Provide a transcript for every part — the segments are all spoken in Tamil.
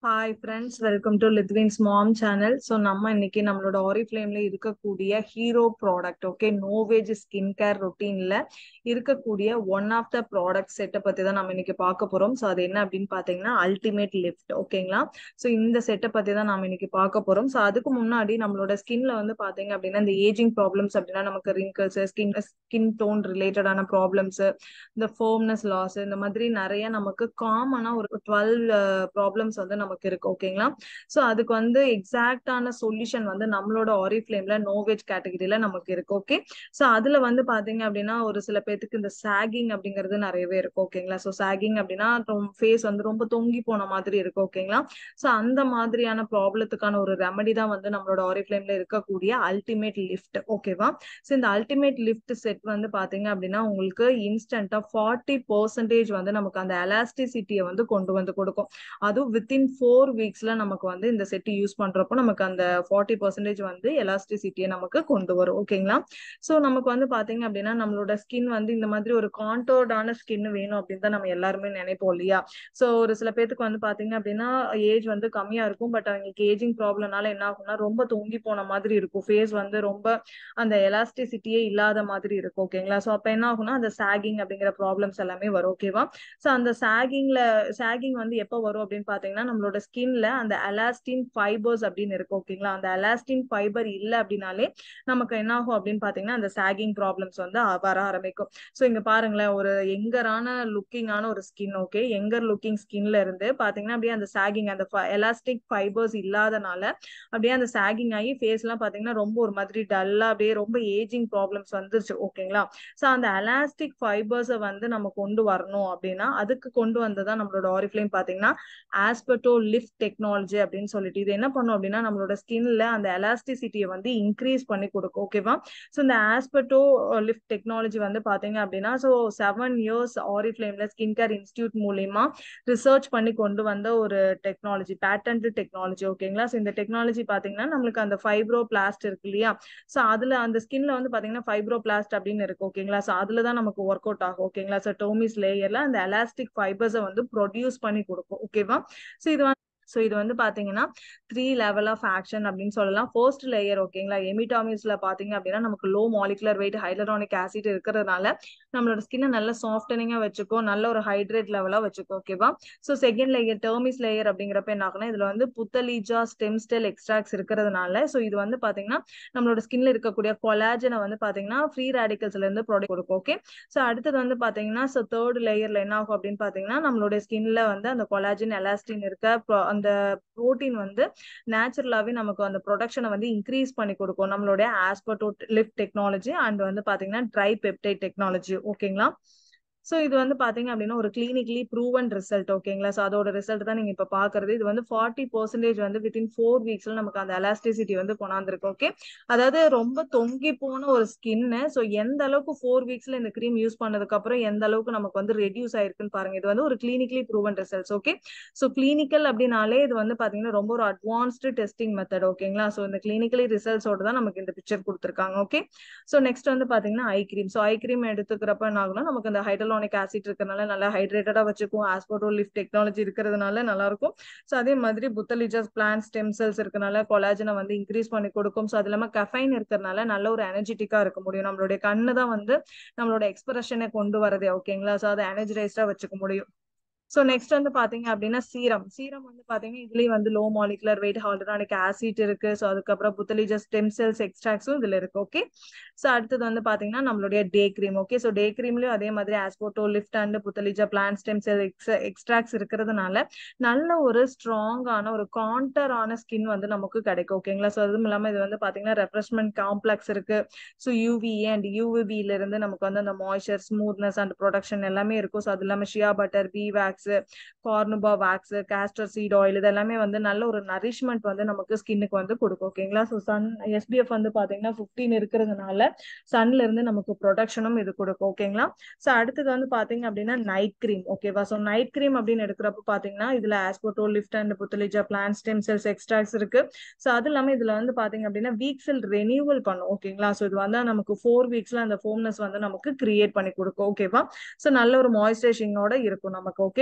hi friends welcome to Lithwins mom channel so நம்ம இன்னைக்கு நம்மளோட ஆரிஃப்ளேம்ல இருக்கக்கூடிய hero product okay NovAge skin care ரொட்டீன்ல இருக்கக்கூடிய ஒன் ஆஃப் த ப்ராடக்ட் செட்டை பத்தி தான் நம்ம இன்னைக்கு பார்க்க போறோம் ஸோ அது என்ன அப்படின்னு பார்த்தீங்கன்னா அல்டிமேட் லிஃப்ட் ஓகேங்களா ஸோ இந்த செட்டை பத்தி தான் நம்ம இன்னைக்கு பார்க்க போறோம் ஸோ அதுக்கு முன்னாடி நம்மளோட ஸ்கின்ல வந்து பாத்தீங்க அப்படின்னா இந்த ஏஜிங் ப்ராப்ளம்ஸ் அப்படின்னா நமக்கு ரிங்கிள்ஸ் ஸ்கின் ஸ்கின் டோன் ரிலேட்டடான ப்ராப்ளம்ஸ் இந்த ஃபோம்னஸ் லாஸ் இந்த மாதிரி நிறைய நமக்கு காமனா ஒரு டுவெல் ப்ராப்ளம்ஸ் வந்து நமக்கு இருக்கு ஓகேங்களா ஸோ அதுக்கு வந்து எக்ஸாக்டான சொல்யூஷன் வந்து நம்மளோட ஆரிஃப்ளேம்ல நோவேஜ் கேட்டகரியில நமக்கு இருக்கு ஓகே ஸோ அதுல வந்து பாத்தீங்க அப்படின்னா ஒரு சில பேத்துக்கு இந்த சாகிங் அப்படிங்கிறது நிறையவே இருக்கு ஓகேங்களா ஸோ சாகிங் அப்படின்னா ஃபேஸ் வந்து ரொம்ப தொங்கி போன மாதிரி இருக்கு ஓகேங்களா ஸோ அந்த மாதிரியான ப்ராப்ளத்துக்கான ஒரு ரெமடி தான் வந்து நம்மளோட ஆரிஃப்ளேம்ல இருக்கக்கூடிய அல்டிமேட் லிஃப்ட் ஓகேவா ஸோ இந்த அல்டிமேட் லிஃப்ட் செட் வந்து பாத்தீங்க அப்படின்னா உங்களுக்கு இன்ஸ்டன்டா ஃபார்ட்டி பர்சன்டேஜ் வந்து நமக்கு அந்த எலாஸ்டிசிட்டியை வந்து கொண்டு வந்து கொடுக்கும் அதுவும் வித்தின் ஃபோர் வீக்ஸ்ல நமக்கு வந்து இந்த செட் யூஸ் பண்றப்போ நமக்கு அந்த ஃபார்ட்டி பர்சன்டேஜ் வந்து எலாஸ்டிசிட்டியை நமக்கு கொண்டு வரும் ஓகேங்களா ஸோ நமக்கு வந்து பாத்தீங்க அப்படின்னா நம்மளோட ஸ்கின் வந்து இந்த மாதிரி ஒரு கான்டோர்டான ஸ்கின் வேணும் அப்படின்னு தான் நம்ம எல்லாருமே நினைப்போம் இல்லையா ஸோ ஒரு சில பேத்துக்கு வந்து பாத்தீங்க அப்படின்னா ஏஜ் வந்து கம்மியா இருக்கும் பட் அவங்களுக்கு ஏஜிங் ப்ராப்ளம்னால என்ன ஆகும்னா ரொம்ப தொங்கி போன மாதிரி இருக்கும் ஃபேஸ் வந்து ரொம்ப அந்த எலாஸ்டிசிட்டியே இல்லாத மாதிரி இருக்கும் ஓகேங்களா ஸோ அப்போ என்ன ஆகும்னா அந்த சாகிங் அப்படிங்கிற ப்ராப்ளம்ஸ் எல்லாமே வரும் ஓகேவா ஸோ அந்த சாகிங்ல சாகிங் வந்து எப்போ வரும் அப்படின்னு பாத்தீங்கன்னா நம்மளோட ஸ்கின்ல அந்த அலாஸ்டின் ஃபைபர்ஸ் அப்படின்னு இருக்கு ஓகேங்களா அந்த அலாஸ்டின் ஃபைபர் இல்லை அப்படின்னாலே நமக்கு என்ன ஆகும் அப்படின்னு பாத்தீங்கன்னா அந்த சாகிங் ப்ராப்ளம்ஸ் வந்து வர ஆரம்பிக்கும் ஸோ இங்க பாருங்களேன் ஒரு எங்கரான லுக்கிங்கான ஒரு ஸ்கின் ஓகே எங்கர் லுக்கிங் ஸ்கின்ல இருந்து பாத்தீங்கன்னா அப்படியே அந்த சாகிங் அந்த எலாஸ்டிக் ஃபைபர்ஸ் இல்லாதனால அப்படியே அந்த சாகிங் ஆகி ஃபேஸ் எல்லாம் பாத்தீங்கன்னா ரொம்ப ஒரு மாதிரி டல்லா அப்படியே ரொம்ப ஏஜிங் ப்ராப்ளம்ஸ் வந்துருச்சு ஓகேங்களா ஸோ அந்த எலாஸ்டிக் ஃபைபர்ஸை வந்து நம்ம கொண்டு வரணும் அப்படின்னா அதுக்கு கொண்டு வந்ததான் நம்மளோட ஆரிஃப்ளைம் பாத்தீங்கன்னா ஆஸ்பெட்டோ லிஃப்ட் டெக்னாலஜி அப்படின்னு சொல்லிட்டு இது என்ன பண்ணும் அப்படின்னா நம்மளோட ஸ்கின்ல அந்த எலாஸ்டிசிட்டியை வந்து இன்க்ரீஸ் பண்ணி கொடுக்கும் ஓகேவா ஸோ இந்த ஆஸ்பெட்டோ லிஃப்ட் டெக்னாலஜி வந்து பாத்தீங்க அப்படின்னா ஸோ செவன் இயர்ஸ் ஆரிஃப்ளேம்ல ஸ்கின் கேர் இன்ஸ்டியூட் மூலியமா ரிசர்ச் பண்ணி கொண்டு வந்த ஒரு டெக்னாலஜி பேட்டன்ட் டெக்னாலஜி ஓகேங்களா ஸோ இந்த டெக்னாலஜி பாத்தீங்கன்னா நம்மளுக்கு அந்த ஃபைப்ரோ பிளாஸ்ட் இருக்கு இல்லையா ஸோ அதுல அந்த ஸ்கின்ல வந்து பாத்தீங்கன்னா ஃபைப்ரோ பிளாஸ்ட் அப்படின்னு இருக்கு ஓகேங்களா ஸோ அதுல தான் நமக்கு ஒர்க் அவுட் ஆகும் ஓகேங்களா ஸோ டோமிஸ் லேயர்ல அந்த எலாஸ்டிக் ஃபைபர்ஸை வந்து ப்ரொடியூஸ் பண்ணி கொடுக்கும் ஓகேவா ஸோ இது வந்து ஸோ இது வந்து பாத்தீங்கன்னா த்ரீ லெவல் ஆஃப் ஆக்ஷன் அப்படின்னு சொல்லலாம் ஃபர்ஸ்ட் லேயர் ஓகேங்களா எமிடாமிஸ்ல பாத்தீங்க அப்படின்னா நமக்கு low molecular weight hyaluronic acid இருக்கிறதுனால நம்மளோட ஸ்கின்னை நல்ல சாஃப்டனிங்கா வச்சுக்கோ நல்ல ஒரு ஹைட்ரேட் லெவலா வச்சுக்கோ ஓகேவா so second layer dermis layer அப்படிங்கிறப்ப என்ன ஆகுனா இதுல வந்து புத்தலீஜா ஸ்டெம் ஸ்டெல் எக்ஸ்ட்ராக்ட்ஸ் இருக்கிறதுனால ஸோ இது வந்து பாத்தீங்கன்னா நம்மளோட ஸ்கின்ல இருக்கக்கூடிய கொலாஜனை வந்து பாத்தீங்கன்னா ஃப்ரீ ரேடிக்கல்ஸ்ல இருந்து ப்ராடக்ட் கொடுக்கும் ஓகே ஸோ அடுத்தது வந்து பாத்தீங்கன்னா ஸோ தேர்ட் லேயர்ல என்ன ஆகும் அப்படின்னு பாத்தீங்கன்னா நம்மளோட ஸ்கின்ல வந்து அந்த கொலாஜன் எலாஸ்டின் இருக்க அந்த ப்ரோட்டீன் வந்து நேச்சுரலாவே நமக்கு அந்த ப்ரொடக்ஷனை வந்து இன்க்ரீஸ் பண்ணி கொடுக்கும் நம்மளுடைய ஆஸ்பர்டோ லிஃப்ட் டெக்னாலஜி அண்ட் வந்து பாத்தீங்கன்னா ட்ரை பெப்டைட் டெக்னாலஜி ஓகேங்களா ஸோ இது வந்து பாத்தீங்க அப்படின்னா ஒரு கிளினிக்லி ப்ரூவன் ரிசல்ட் ஓகேங்களா ஸோ அதோட ரிசல்ட் தான் நீங்க இப்ப பாக்குறது இது வந்து ஃபார்ட்டி பர்சன்டேஜ் வந்து வித்தின் ஃபோர் வீக்ஸ்ல நமக்கு அந்த எலாஸ்டிசிட்டி வந்து கொண்டாந்துருக்கு ஓகே அதாவது ரொம்ப தொங்கி போன ஒரு ஸ்கின்னு ஸோ எந்த அளவுக்கு ஃபோர் வீக்ஸ்ல இந்த க்ரீம் யூஸ் பண்ணதுக்கு அப்புறம் எந்த அளவுக்கு நமக்கு வந்து ரெடியூஸ் ஆயிருக்குன்னு பாருங்க இது வந்து ஒரு clinically proven results okay so clinical அப்படின்னாலே இது வந்து பாத்தீங்கன்னா ரொம்ப ஒரு அட்வான்ஸ்டு டெஸ்டிங் மெத்தட் ஓகேங்களா ஸோ இந்த கிளினிக்கலி ரிசல்ட்ஸோட தான் நமக்கு இந்த பிக்சர் கொடுத்துருக்காங்க ஓகே ஸோ நெக்ஸ்ட் வந்து பாத்தீங்கன்னா eye cream so eye cream எடுத்துக்கிறப்ப என்ன ஆகும்னா நமக்கு அந்த ஹைட்ரல் ஹைட்ரோலானிக் ஆசிட் இருக்கிறதுனால நல்லா ஹைட்ரேட்டடா வச்சுக்கும் ஆஸ்போட்டோ லிஃப்ட் டெக்னாலஜி இருக்கிறதுனால நல்லா இருக்கும் ஸோ அதே மாதிரி புத்தலிஜாஸ் பிளான்ட் ஸ்டெம் செல்ஸ் இருக்கனால கொலாஜனை வந்து இன்க்ரீஸ் பண்ணி கொடுக்கும் ஸோ அது இல்லாம கஃபைன் இருக்கிறதுனால நல்ல ஒரு எனர்ஜெட்டிக்கா இருக்க முடியும் நம்மளுடைய கண்ணு தான் வந்து நம்மளோட எக்ஸ்பிரஷனை கொண்டு வரதே ஓகேங்களா ஸோ அதை எனர்ஜைஸ்டா வச்சுக்க முடியும் ஸோ நெக்ஸ்ட் வந்து பாத்தீங்க அப்படின்னா சீரம் சீரம் வந்து பாத்தீங்கன்னா இதுலயும் வந்து low molecular weight hyaluronic acid இருக்கு ஸோ அதுக்கப்புறம் புத்தலிஜ ஸ்டெம் செல்ஸ் எக்ஸ்ட்ராக்ஸும் இதுல இருக்கு ஓகே ஸோ அடுத்தது வந்து பாத்தீங்கன்னா நம்மளுடைய day cream okay so day கிரீம்லயும் அதே மாதிரி ஆஸ்போட்டோ lift and புத்தலிஜா plant stem cell extracts இருக்கிறதுனால நல்ல ஒரு ஸ்ட்ராங்கான ஒரு கான்டரான ஸ்கின் வந்து நமக்கு கிடைக்கும் ஓகேங்களா ஸோ அதுவும் இல்லாம இது வந்து பாத்தீங்கன்னா ரெஃப்ரெஷ்மெண்ட் காம்ப்ளெக்ஸ் இருக்கு ஸோ யூவிஏ அண்ட் யூவிபில இருந்து நமக்கு வந்து அந்த மாய்ச்சர் ஸ்மூத்னஸ் அண்ட் ப்ரொடக்ஷன் எல்லாமே இருக்கும் ஸோ அது இல்லாம shea butter bee wax carnauba wax castor seed oil இதெல்லாமே வந்து நல்ல ஒரு நரிஷ்மெண்ட் வந்து நமக்கு ஸ்கின்னுக்கு வந்து கொடுக்கும் ஓகேங்களா ஸோ சன் எஸ்பிஎஃப் வந்து பாத்தீங்கன்னா ஃபிஃப்டீன் இருக்கிறதுனால சன்ல இருந்து நமக்கு ப்ரொடக்ஷனும் இது கொடுக்கும் ஓகேங்களா ஸோ அடுத்தது வந்து பாத்தீங்க அப்படின்னா நைட் கிரீம் ஓகேவா ஸோ நைட் கிரீம் அப்படின்னு எடுக்கிறப்ப பாத்தீங்கன்னா இதுல ஆஸ்போட்டோ lift and புத்தலிஜா plant stem cells extracts இருக்கு ஸோ அது இல்லாம இதுல வந்து பாத்தீங்க அப்படின்னா வீக் செல் ரெனியூவல் பண்ணும் ஓகேங்களா ஸோ இது வந்து நமக்கு ஃபோர் வீக்ஸ்ல அந்த ஃபோம்னஸ் வந்து நமக்கு கிரியேட் பண்ணி கொடுக்கும் ஓகேவா ஸோ நல்ல ஒரு மாய்ஸ்சரைசிங்கோட இருக்கும் நமக்கு ஓகே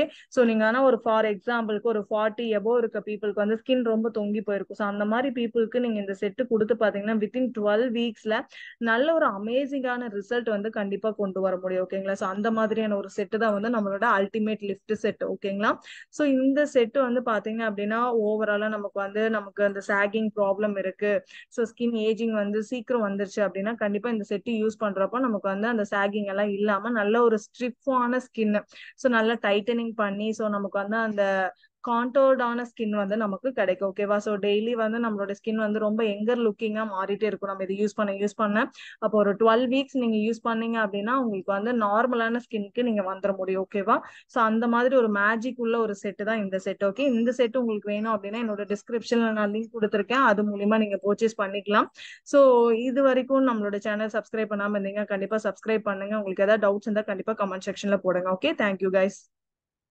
ஓகே ஸோ நீங்க ஆனா ஒரு ஃபார் எக்ஸாம்பிளுக்கு ஒரு ஃபார்ட்டி எபோ இருக்க பீப்புளுக்கு வந்து ஸ்கின் ரொம்ப தொங்கி போயிருக்கும் ஸோ அந்த மாதிரி பீப்புளுக்கு நீங்க இந்த செட்டு கொடுத்து பாத்தீங்கன்னா வித்தின் டுவெல் வீக்ஸ்ல நல்ல ஒரு அமேசிங்கான ரிசல்ட் வந்து கண்டிப்பா கொண்டு வர முடியும் ஓகேங்களா ஸோ அந்த மாதிரியான ஒரு செட்டு தான் வந்து நம்மளோட அல்டிமேட் லிஃப்ட் செட் ஓகேங்களா ஸோ இந்த செட்டு வந்து பாத்தீங்க அப்படின்னா ஓவராலா நமக்கு வந்து நமக்கு அந்த சாகிங் ப்ராப்ளம் இருக்கு ஸோ ஸ்கின் ஏஜிங் வந்து சீக்கிரம் வந்துருச்சு அப்படின்னா கண்டிப்பா இந்த செட்டு யூஸ் பண்றப்போ நமக்கு வந்து அந்த சாகிங் எல்லாம் இல்லாம நல்ல ஒரு ஸ்ட்ரிஃபான ஸ்கின் ஸோ நல்லா டைட்டனிங் பண்ணி ஸோ நமக்கு வந்து அந்த கான்டோர்டான ஸ்கின் வந்து நமக்கு கிடைக்கும் ஓகேவா ஸோ டெய்லி வந்து நம்மளோட ஸ்கின் வந்து ரொம்ப எங்கர் லுக்கிங்கா மாறிட்டே இருக்கும் நம்ம இது யூஸ் பண்ண யூஸ் பண்ண அப்போ ஒரு டுவெல் வீக்ஸ் நீங்க யூஸ் பண்ணீங்க அப்படின்னா உங்களுக்கு வந்து நார்மலான ஸ்கின்க்கு நீங்க வந்துட முடியும் ஓகேவா ஸோ அந்த மாதிரி ஒரு மேஜிக் உள்ள ஒரு செட்டு தான் இந்த செட் ஓகே இந்த செட் உங்களுக்கு வேணும் அப்படின்னா என்னோட டிஸ்கிரிப்ஷன்ல நான் லிங்க் கொடுத்துருக்கேன் அது மூலியமா நீங்க பர்ச்சேஸ் பண்ணிக்கலாம் ஸோ இது வரைக்கும் நம்மளோட சேனல் சப்ஸ்கிரைப் பண்ணாம இருந்தீங்க கண்டிப்பா சப்ஸ்கிரைப் பண்ணுங்க உங்களுக்கு ஏதாவது டவுட்ஸ் இருந்தால் கண்டிப்பா கமெண்ட் செக்ஷன்ல போடுங்க ஓகே தேங்க்யூ கைஸ்